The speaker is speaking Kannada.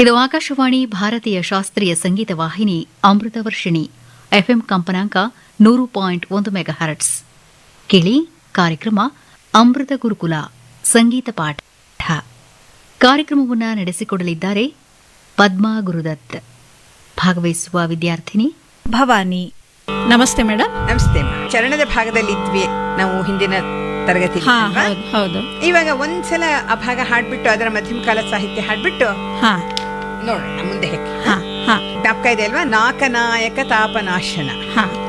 ಇದು ಆಕಾಶವಾಣಿ ಭಾರತೀಯ ಶಾಸ್ತ್ರೀಯ ಸಂಗೀತ ವಾಹಿನಿ ಅಮೃತ ವರ್ಷಿಣಿ ಎಫ್ಎಂ ಕಂಪನಾಂಕ ನೂರು ಪಾಯಿಂಟ್ ಒಂದು ಮೆಗಾಹರ್ಟ್ಸ್ ಕೇಳಿ ಕಾರ್ಯಕ್ರಮ ಅಮೃತ ಗುರುಕುಲ ಸಂಗೀತ ಪಾಠ ಕಾರ್ಯಕ್ರಮವನ್ನು ನಡೆಸಿಕೊಡಲಿದ್ದಾರೆ ಪದ್ಮಾ ಗುರುದತ್ ಭಾಗವಹಿಸುವ ವಿದ್ಯಾರ್ಥಿನಿ ಭವಾನಿ ನಮಸ್ತೆ ಮೇಡಮ್ ನಮಸ್ತೆ ಚರಣದ ಭಾಗದಲ್ಲಿ ಇದ್ವಿ ನಾವು ಹಿಂದಿನ ತರಗತಿ ಹಾ ಹೌದು ಹೌದು ಇವಾಗ ಒಂದ್ಸಲ ಆ ಭಾಗ ಹಾಡ್ಬಿಟ್ಟು ಅದರ ಮಧ್ಯಮ ಕಾಲ ಸಾಹಿತ್ಯ ಹಾಡ್ಬಿಟ್ಟು ಹಾ ನೋಡೋಣ ಮುಂದೆ ಹೇಗೆ ಹಾ ಹಾ ಜ್ಞಾಪಕ ಇದೆ ಅಲ್ವಾ ನಾಕನಾಯಕ ತಾಪನಾಶನ ಹಾ